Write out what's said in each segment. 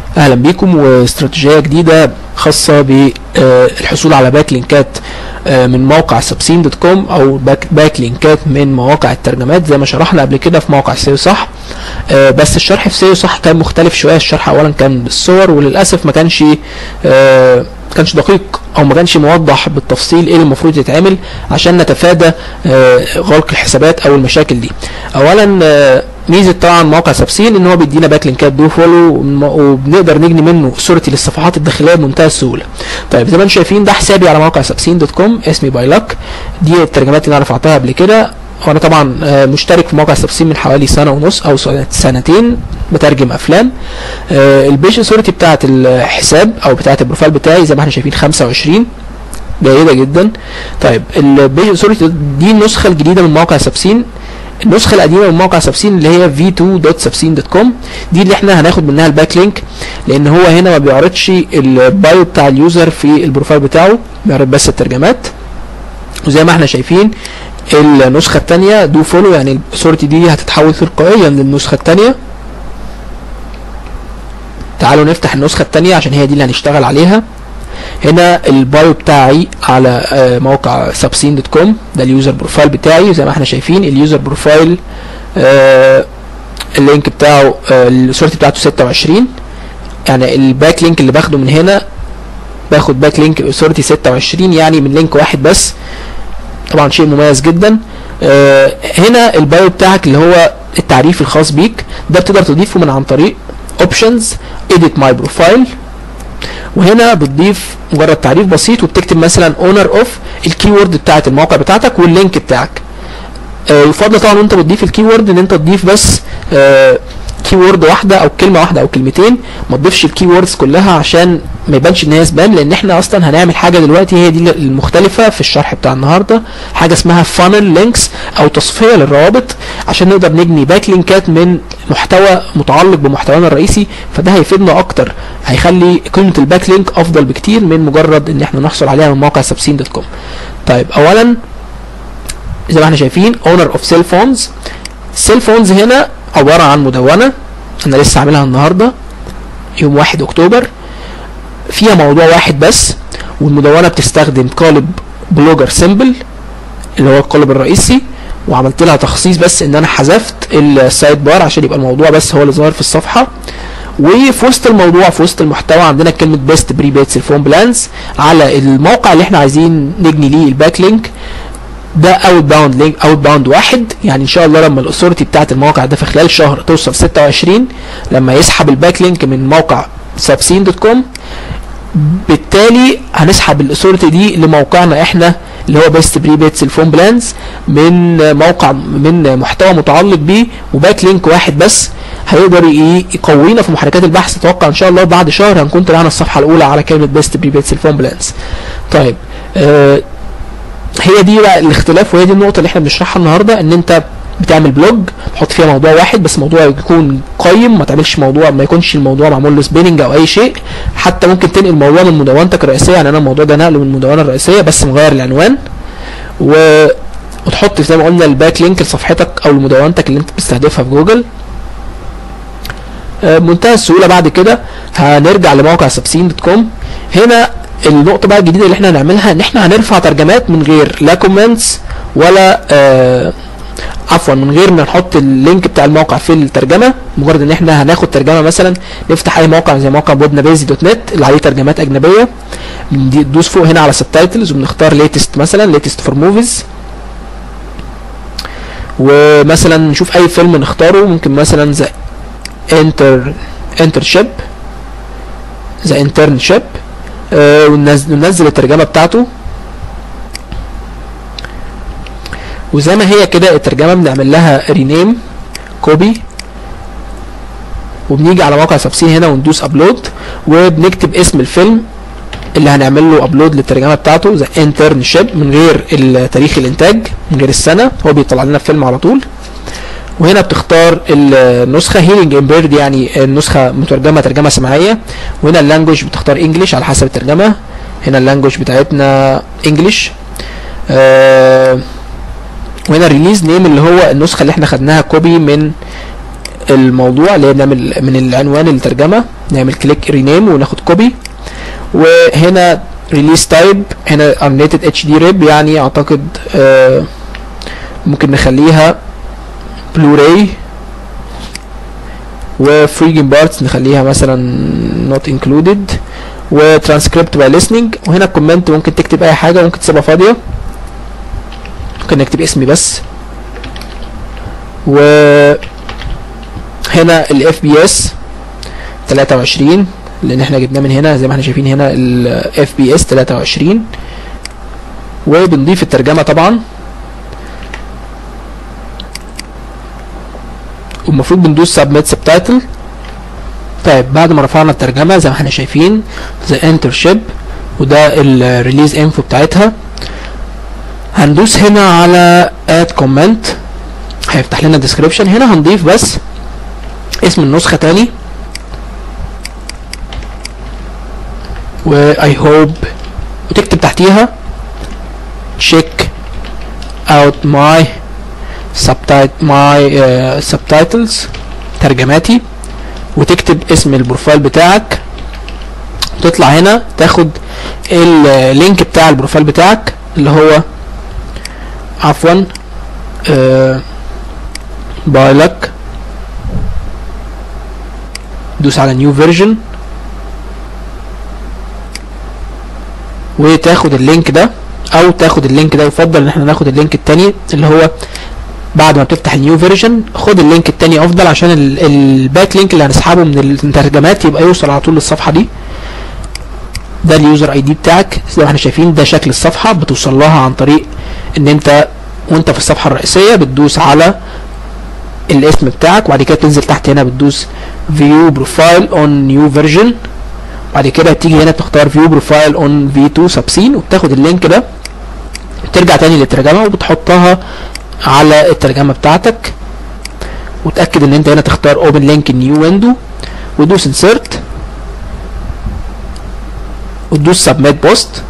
اهلا بيكم واستراتيجيه جديده خاصه بالحصول على باك لينكات آه، من موقع سبسين دوت كوم او باك, باك لينكات من مواقع الترجمات زي ما شرحنا قبل كده في موقع سيو صح آه، بس الشرح في سيو صح كان مختلف شويه الشرح اولا كان بالصور وللاسف ما كانش آه، كانش دقيق او ما كانش موضح بالتفصيل ايه اللي المفروض يتعمل عشان نتفادى آه، غلق الحسابات او المشاكل دي اولا آه، ميزه طبعا موقع سبسين ان هو بيدينا باك لينكات دو فولو وبنقدر نجني منه صورتي للصفحات الداخليه بمنتهى السهوله طيب زي ما انتم شايفين ده حسابي على موقع سبسين دوت كوم اسمي باي لك دي الترجمات اللي انا رفعتها قبل كده وانا طبعا آه، مشترك في موقع سبسين من حوالي سنه ونص او سنة- سنتين بترجم افلام آه، البيج سورتي بتاعت الحساب او بتاعت البروفايل بتاعي زي ما احنا شايفين 25 جيده جدا طيب البيج سورتي دي النسخه الجديده من موقع سبسين النسخه القديمه من موقع سبسين اللي هي v2.subsine.com دي اللي احنا هناخد منها الباك لينك لان هو هنا ما بيعرضش البايو بتاع اليوزر في البروفايل بتاعه بيعرض بس الترجمات وزي ما احنا شايفين النسخه الثانيه دو فولو يعني صورتي دي هتتحول تلقائيا للنسخه الثانيه تعالوا نفتح النسخه الثانيه عشان هي دي اللي هنشتغل عليها هنا البايو بتاعي على آه، موقع سبسين دوت كوم ده اليوزر بروفايل بتاعي زي ما احنا شايفين اليوزر بروفايل آه، اللينك بتاعه آه، الصورة بتاعته 26 يعني الباك لينك اللي باخده من هنا باخد باك لينك صورتي 26 يعني من لينك واحد بس طبعا شيء مميز جدا آه، هنا البايو بتاعك اللي هو التعريف الخاص بيك ده بتقدر تضيفه من عن طريق اوبشنز edit my profile وهنا بتضيف مجرد تعريف بسيط وبتكتب مثلا اونر اوف الكيورد بتاعت الموقع بتاعتك واللينك بتاعك آه، يفضل طبعا وانت بتضيف الكيورد ان انت تضيف بس كيورد واحده او كلمه واحده او كلمتين ما تضيفش الكيوردز كلها عشان ما يبانش ان هي سبام لان احنا اصلا هنعمل حاجه دلوقتي هي دي المختلفه في الشرح بتاع النهارده حاجه اسمها فانل لينكس او تصفيه للروابط عشان نقدر نجني باك لينكات من محتوى متعلق بمحتوانا الرئيسي فده هيفيدنا اكتر هيخلي قيمه الباك لينك افضل بكتير من مجرد ان احنا نحصل عليها من موقع سبسين دوت كوم طيب اولا زي ما احنا شايفين اونر اوف سيل فونز سيل فونز هنا عباره عن مدونه انا لسه عاملها النهارده يوم 1 اكتوبر فيها موضوع واحد بس والمدونه بتستخدم قالب بلوجر سيمبل اللي هو القالب الرئيسي وعملت لها تخصيص بس ان انا حذفت السايد بار عشان يبقى الموضوع بس هو اللي ظاهر في الصفحه وفي وسط الموضوع في وسط المحتوى عندنا كلمه بيست بري بيت سيلفون بلانز على الموقع اللي احنا عايزين نجني ليه الباك لينك ده اوت باوند لينك اوت باوند واحد يعني ان شاء الله لما الاثورتي بتاعت الموقع ده في خلال شهر توصل 26 لما يسحب الباك لينك من موقع سابسين دوت كوم بالتالي هنسحب الاثورتي دي لموقعنا احنا اللي هو بيست بري بيت سيلفون بلانز من موقع من محتوى متعلق بيه وباك لينك واحد بس هيقدر ي- يقوينا في محركات البحث اتوقع ان شاء الله بعد شهر هنكون طلعنا الصفحه الاولى على كلمه بيست بري بيت سيلفون بلانز طيب آه هي دي بقى الاختلاف وهي دي النقطه اللي احنا بنشرحها النهارده ان انت بتعمل بلوج تحط فيها موضوع واحد بس موضوع يكون قيم ما تعملش موضوع ما يكونش الموضوع معمول له سبيننج او اي شيء حتى ممكن تنقل موضوع من مدونتك الرئيسيه يعني انا الموضوع ده نقله من المدونه الرئيسيه بس مغير العنوان و وتحط زي ما قلنا الباك لينك لصفحتك او لمدونتك اللي انت بتستهدفها في جوجل آه، بمنتهى السهوله بعد كده هنرجع لموقع سبسين دوت كوم هنا النقطه بقى الجديده اللي احنا هنعملها ان احنا هنرفع ترجمات من غير لا كومنتس ولا آه عفوا من غير ما نحط اللينك بتاع الموقع في الترجمه مجرد ان احنا هناخد ترجمه مثلا نفتح اي موقع زي موقع ويب بيزي دوت نت اللي عليه ترجمات اجنبيه ندوس فوق هنا على سبتايتلز وبنختار ليتست مثلا ليتست فور موفيز ومثلا نشوف اي فيلم نختاره ممكن مثلا ذا انتر انترشيب ذا انترنشيب وننزل ننزل الترجمه بتاعته وزي ما هي كده الترجمه بنعمل لها رينيم كوبي وبنيجي على موقع سبسين هنا وندوس ابلود وبنكتب اسم الفيلم اللي هنعمل له ابلود للترجمه بتاعته ذا انترنشيب من غير ال- تاريخ الانتاج من غير السنه هو بيطلع لنا الفيلم على طول وهنا بتختار النسخه هيلينج امبيرد يعني النسخه مترجمه ترجمه سمعيه وهنا اللانجوج بتختار انجلش على حسب الترجمه هنا اللانجوج بتاعتنا انجلش آه وهنا الريليز نيم اللي هو النسخه اللي احنا خدناها كوبي من الموضوع اللي هي بنعمل من العنوان الترجمه نعمل كليك رينيم وناخد كوبي وهنا ريليس تايب هنا unrated اتش دي ريب يعني اعتقد آه ممكن نخليها بلوراي وفريجن بارتس نخليها مثلا not included وترانسكريبت باي listening وهنا الكومنت ممكن تكتب اي حاجه ممكن تسيبها فاضيه ممكن نكتب اسمي بس و هنا الاف بي اس 23 لان احنا جبناه من هنا زي ما احنا شايفين هنا الاف بي اس 23 وبنضيف الترجمه طبعا والمفروض بندوس سبميت سبتايتل طيب بعد ما رفعنا الترجمه زي ما احنا شايفين ذا انتر شيب وده الريليز انفو بتاعتها هندوس هنا على اد كومنت هيفتح لنا ديسكريبشن هنا هنضيف بس اسم النسخه تاني و I hope وتكتب تحتيها check out my subtit my uh, subtitles ترجماتي وتكتب اسم البروفايل بتاعك وتطلع هنا تاخد اللينك بتاع البروفايل بتاعك اللي هو عفوا آه بايلك دوس على نيو فيرجن وتاخد اللينك ده او تاخد اللينك ده يفضل ان احنا ناخد اللينك التاني اللي هو بعد ما بتفتح النيو فيرجن خد اللينك التاني افضل عشان الباك لينك اللي هنسحبه من الترجمات يبقى يوصل على طول للصفحه دي ده اليوزر اي دي بتاعك زي ما احنا شايفين ده شكل الصفحه بتوصل لها عن طريق ان انت وانت في الصفحه الرئيسيه بتدوس على الاسم بتاعك وبعد كده تنزل تحت هنا بتدوس فيو بروفايل اون نيو فيرجن بعد كده تيجي هنا تختار فيو بروفايل اون في 2 سبسين وبتاخد اللينك ده ترجع تاني للترجمه وبتحطها على الترجمه بتاعتك وتاكد ان انت هنا تختار اوبن لينك نيو ويندو وتدوس انسرت وتدوس سبميت بوست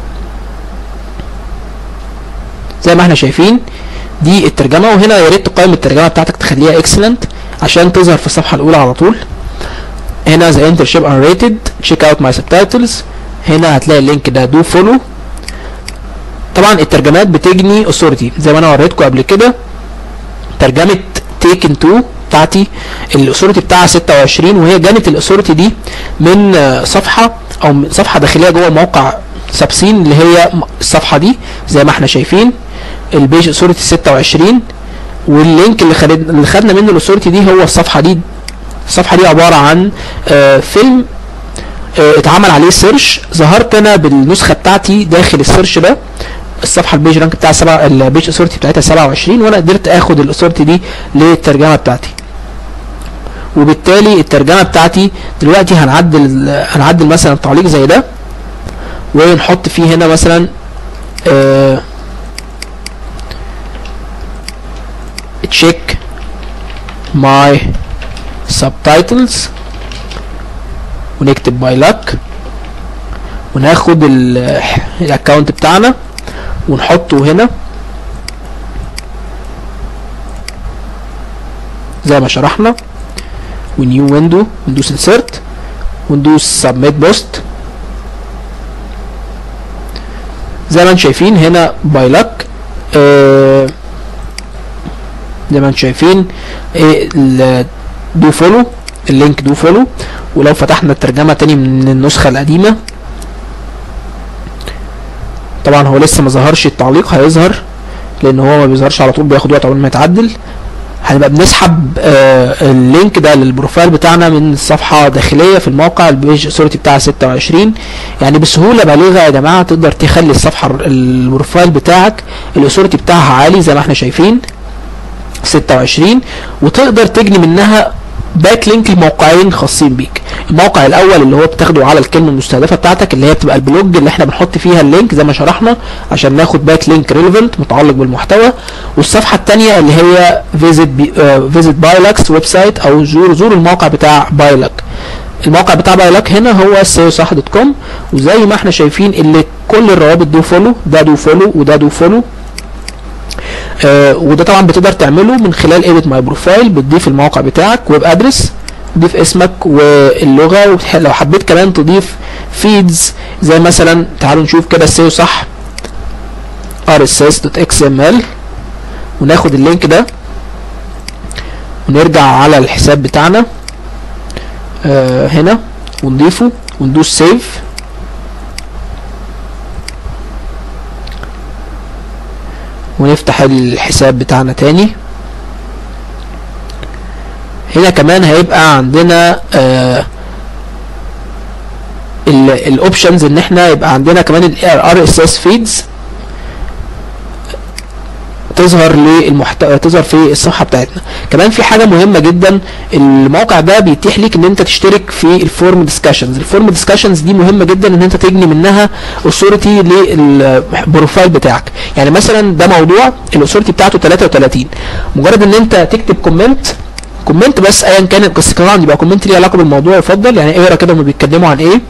زي ما احنا شايفين دي الترجمه وهنا يا ريت تقيم الترجمه بتاعتك تخليها اكسلنت عشان تظهر في الصفحه الاولى على طول هنا ذا انترشيب unrated check out my subtitles هنا هتلاقي اللينك ده دو فولو طبعا الترجمات بتجني authority زي ما انا وريتكم قبل كده ترجمه تيكن 2 بتاعتي الاثوريتي بتاعها 26 وهي جنت الاثوريتي دي من صفحه او من صفحه داخليه جوه موقع سابسين اللي هي الصفحه دي زي ما احنا شايفين البيج اثوريتي 26 واللينك اللي خد اللي خدنا منه الاثوريتي دي هو الصفحه دي الصفحه دي عباره عن آه فيلم آه اتعمل عليه سيرش ظهرت انا بالنسخه بتاعتي داخل السيرش ده الصفحه البيج رانك بتاع سبع البيج اثورتي بتاعتها 27 وانا قدرت اخد الاثورتي دي للترجمه بتاعتي وبالتالي الترجمه بتاعتي دلوقتي هنعدل هنعدل مثلا تعليق زي ده ونحط فيه هنا مثلا آه check my subtitles ونكتب باي luck وناخد الاكونت بتاعنا ونحطه هنا زي ما شرحنا ونيو ويندو وندوس انسرت وندوس سبميت بوست زي ما انتم شايفين هنا باي لك آه زي ما انتم شايفين آه دو فولو اللينك دو فولو ولو فتحنا الترجمة تاني من النسخة القديمة طبعا هو لسه ما ظهرش التعليق هيظهر لان هو ما بيظهرش على طول بياخد وقت عقبال ما يتعدل هنبقى بنسحب آه اللينك ده للبروفايل بتاعنا من صفحة داخلية في الموقع البيج سورتي بتاع 26 يعني بسهولة بالغة يا جماعة تقدر تخلي الصفحة البروفايل بتاعك الاثورتي بتاعها عالي زي ما احنا شايفين 26 وتقدر تجني منها باك لينك لموقعين خاصين بيك الموقع الاول اللي هو بتاخده على الكلمه المستهدفه بتاعتك اللي هي بتبقى البلوج اللي احنا بنحط فيها اللينك زي ما شرحنا عشان ناخد باك لينك ريليفنت متعلق بالمحتوى والصفحه الثانيه اللي هي فيزيت فيزيت بايلكس ويب سايت او زور زور الموقع بتاع بايلك الموقع بتاع بايلك هنا هو سيو صح دوت كوم وزي ما احنا شايفين اللي كل الروابط دو فولو ده دو فولو وده دو فولو آه وده طبعا بتقدر تعمله من خلال ايديت ماي بروفايل بتضيف الموقع بتاعك ويب ادرس تضيف اسمك واللغه ولو حبيت كمان تضيف فيدز زي مثلا تعالوا نشوف كده السيو صح rss.xml وناخد اللينك ده ونرجع على الحساب بتاعنا آه هنا ونضيفه وندوس سيف ونفتح الحساب بتاعنا تاني هنا كمان هيبقى عندنا آه الاوبشنز ان احنا يبقى عندنا كمان الار اس اس فيدز تظهر للمحتوى تظهر في الصفحه بتاعتنا كمان في حاجه مهمه جدا الموقع ده بيتيح ليك ان انت تشترك في الفورم ديسكشنز الفورم ديسكشنز دي مهمه جدا ان انت تجني منها اثورتي للبروفايل بتاعك يعني مثلا ده موضوع الاثورتي بتاعته 33 مجرد ان انت تكتب كومنت كومنت بس ايا كان القصه كمان يبقى كومنت ليه علاقه بالموضوع يفضل يعني اقرا كده هم بيتكلموا عن ايه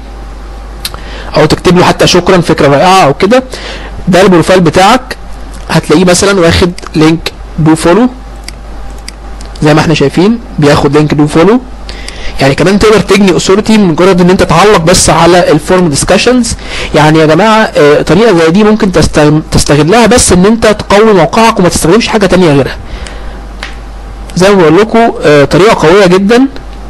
او تكتب له حتى شكرا فكره رائعه او كده ده البروفايل بتاعك هتلاقيه مثلا واخد لينك دو فولو زي ما احنا شايفين بياخد لينك دو فولو يعني كمان تقدر تجني اثورتي من مجرد ان انت تعلق بس على الفورم ديسكشنز يعني يا جماعه اه طريقه زي دي ممكن تستغلها بس ان انت تقوي موقعك وما تستخدمش حاجه تانية غيرها زي ما بقول لكم اه طريقه قويه جدا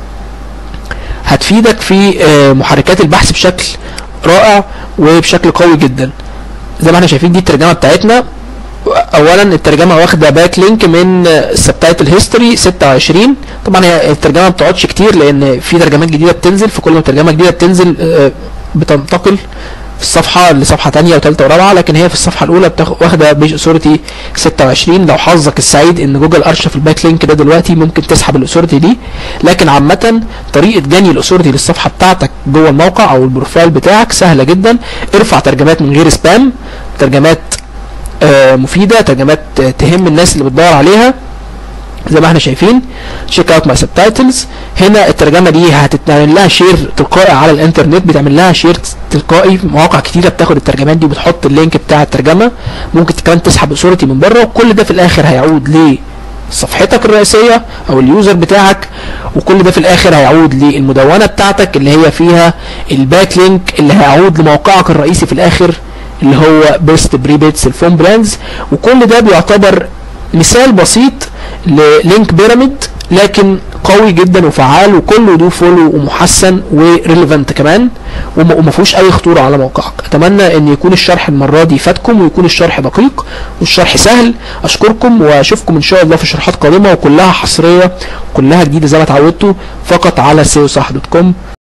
هتفيدك في اه محركات البحث بشكل رائع وبشكل قوي جدا زي ما احنا شايفين دي الترجمه بتاعتنا اولا الترجمه واخده باك لينك من السبتايتل هيستوري 26 طبعا هي الترجمه ما بتقعدش كتير لان في ترجمات جديده بتنزل في كل ما ترجمه جديده بتنزل بتنتقل في الصفحه لصفحه ثانيه وثالثه ورابعه لكن هي في الصفحه الاولى واخده بيج اثورتي 26 لو حظك السعيد ان جوجل ارشف الباك لينك ده دلوقتي ممكن تسحب الاثورتي دي لكن عامه طريقه جني الاثورتي للصفحه بتاعتك جوه الموقع او البروفايل بتاعك سهله جدا ارفع ترجمات من غير سبام ترجمات آه مفيده ترجمات آه تهم الناس اللي بتدور عليها زي ما احنا شايفين تشيك اوت ماي سبتايتلز هنا الترجمه دي هتتعمل لها شير تلقائي على الانترنت بتعمل لها شير تلقائي في مواقع كتيره بتاخد الترجمات دي وبتحط اللينك بتاع الترجمه ممكن كمان تسحب صورتي من بره وكل ده في الاخر هيعود ل صفحتك الرئيسية او اليوزر بتاعك وكل ده في الاخر هيعود للمدونة بتاعتك اللي هي فيها الباك لينك اللي هيعود لموقعك الرئيسي في الاخر اللي هو بيست بريبيد سيلفون براندز وكل ده بيعتبر مثال بسيط للينك بيراميد لكن قوي جدا وفعال وكله دو فولو ومحسن وريليفنت كمان وما فيهوش اي خطوره على موقعك اتمنى ان يكون الشرح المره دي فاتكم ويكون الشرح دقيق والشرح سهل اشكركم واشوفكم ان شاء الله في شروحات قادمه وكلها حصريه وكلها جديده زي ما اتعودتوا فقط على سيو صح دوت كوم